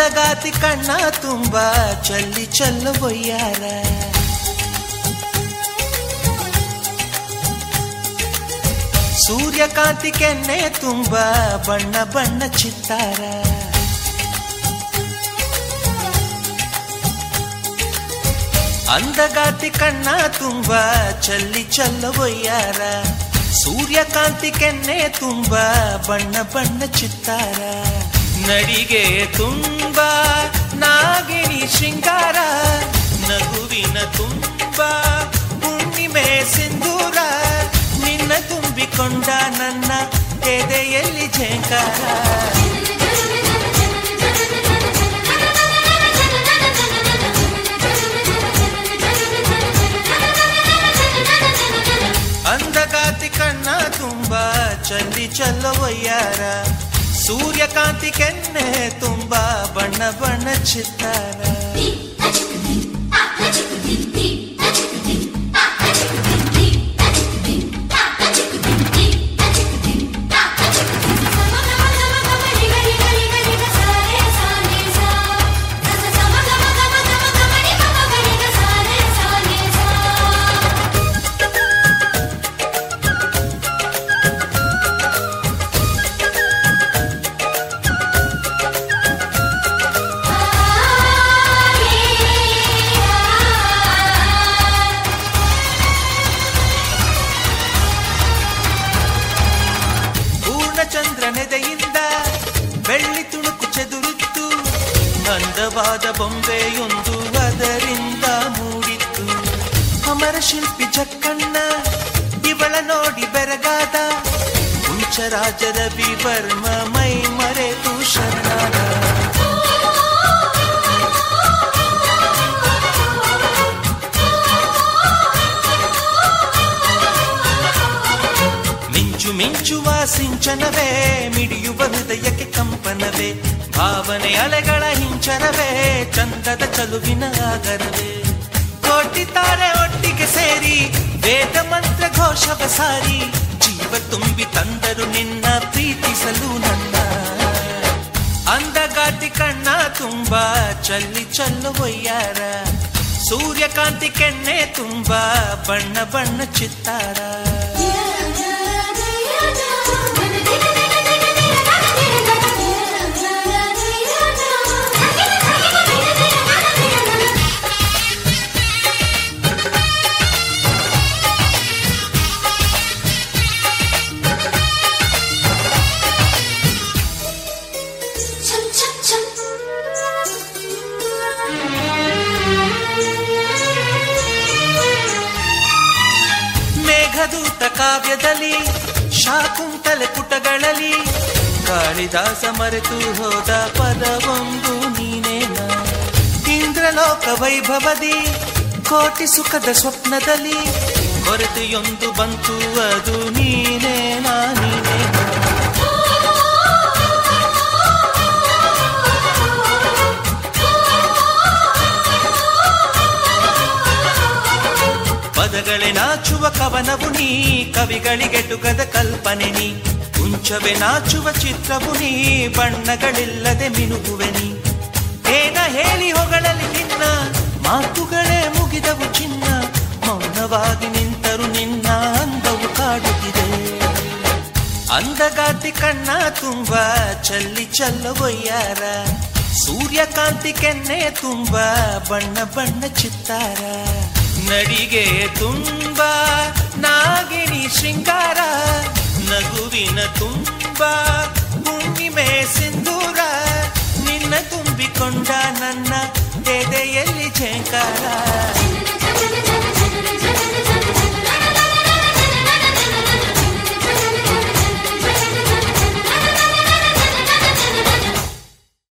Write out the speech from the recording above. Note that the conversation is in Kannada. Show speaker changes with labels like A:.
A: ಅಂದಗಾತಿ ಕಣ್ಣ ತುಂಬ ಚಲ್ಲಿ ಚಲ್ಲ ಬೊಯ್ಯಾರ ಸೂರ್ಯಕಾಂತಿ ಕೆನ್ನೆ ತುಂಬ ಬಣ್ಣ ಬಣ್ಣ ಚಿತ್ತಾರ ಅಂದಗಾತಿ ಕಣ್ಣ ತುಂಬ ಚಲ್ಲಿ ಚಲ್ಲ ಬೊಯ್ಯಾರ ಸೂರ್ಯಕಾಂತಿ ಕೆನ್ನೆ ತುಂಬ ಬಣ್ಣ ಬಣ್ಣ ಚಿತ್ತಾರ ನಡಿಗೆ ತುಂಬ ನಾಗಿಣಿ ಶೃಂಗಾರ ನಗುವಿನ ತುಂಬ ಹುಣ್ಣಿಮೆ ಸಿಂಧೂರ ನಿನ್ನ ತುಂಬಿಕೊಂಡ ನನ್ನ ಎದೆಯಲ್ಲಿ ಝೇಂಕಾರ ಅಂದಗಾತಿ ಕಣ್ಣ ತುಂಬ ಚಲ್ಲಿ ಚಲ್ಲವಯ್ಯಾರ ಸೂರ್ಯಕಾಂತಿ ಕೆನ್ನೆ ತುಂಬ ಬಣ್ಣ ಬಣ್ಣ ಚಿತ್ತಾರ ಪೂರ್ಣಚಂದ್ರನೆದೆಯಿಂದ ಬೆಳ್ಳಿ ತುಣುಕು ಚೆದುರಿತ್ತು ಅಂದವಾದ ಬೊಂಬೆಯೊಂದು ಅದರಿಂದ ಮೂಡಿತ್ತು ಅಮರ ಶಿಲ್ಪಿ ಜಕ್ಕಣ್ಣ ಇವಳ ನೋಡಿ ಬೆರಗಾದ ಹುಂಚರಾಜರ ವಿವರ್ಮ ಮೈ ಮರೆತು ಶರಣಾದ ಮಿಂಚು ಮಿಂಚುವ ಸಿಂಚನವೇ ಮಿಡಿಯುವ ಹೃದಯಕ್ಕೆ ಕಂಪನವೇ ಭಾವನೆ ಅಲೆಗಳ ಹಿಂಚರವೇ ಚಂದದ ಚಲುವಿನ ಆಗರವೇ ಕೋಟಿ ತಾರೆ ಒಟ್ಟಿಗೆ ಸೇರಿ ವೇದ ಮಂತ್ರ ಘೋಷವ ಸಾರಿ ಜೀವ ತುಂಬಿ ತಂದರು ನಿನ್ನ ಪ್ರೀತಿಸಲು ನನ್ನ ಅಂದಗಾತಿ ಕಣ್ಣ ತುಂಬ ಚಲ್ಲಿ ಚಲ್ಲುವಯ್ಯಾರ ಸೂರ್ಯಕಾಂತಿ ಕೆನ್ನೆ ತುಂಬ ಬಣ್ಣ ಬಣ್ಣ ಚಿತ್ತಾರ ಮೇಘದೂತ ಕಾವ್ಯದಲ್ಲಿ ಶಾಕುಂತಲೆ ಪುಟಗಳಲ್ಲಿ ಕಾಳಿದಾಸ ಮರೆತು ಹೋದ ಪದವೊಂದು ನೀನೇನ ಇಂದ್ರಲೋಕ ವೈಭವದಿ ಕೋಟಿ ಸುಖದ ಸ್ವಪ್ನದಲ್ಲಿ ಕೊರತೆಯೊಂದು ಬಂತು ಅದು ನೀನೇನಾ ನೀನೇನಾ ಪದಗಳೇ ನಾಚುವ ಕವನವು ನೀ ಕವಿಗಳಿಗೆಟುಕದ ಕಲ್ಪನೆ ನೀ ಕುಂಚವೇ ನಾಚುವ ಚಿತ್ರವು ನೀ ಬಣ್ಣಗಳಿಲ್ಲದೆ ಮಿನುಗುವೆ ನೀ ಏನ ಹೇಳಿ ಹೊಗಳಲಿ ನಿನ್ನ ಮಾತುಗಳೇ ಮುಗಿದವು ಚಿನ್ನ ಮೌನವಾಗಿ ನಿಂತರು ನಿನ್ನ ಅಂದವು ಕಾಡುತ್ತಿದೆ ಅಂದಗಾತಿ ಕಣ್ಣ ತುಂಬ ಚಲ್ಲಿ ಚಲ್ಲವಯ್ಯಾರ ಸೂರ್ಯಕಾಂತಿ ಕೆನ್ನೆ ತುಂಬ ಬಣ್ಣ ಬಣ್ಣ ಚಿತ್ತಾರ ನಡಿಗೆ ತುಂಬ ನಾಗಿಣಿ ಶೃಂಗಾರ ನಗುವಿನ ತುಂಬ ಹುಣ್ಣಿಮೆ ಸಿಂಧೂರ ನಿನ್ನ ತುಂಬಿಕೊಂಡ ನನ್ನ ಎದೆಯಲ್ಲಿ ಝೇಂಕಾರ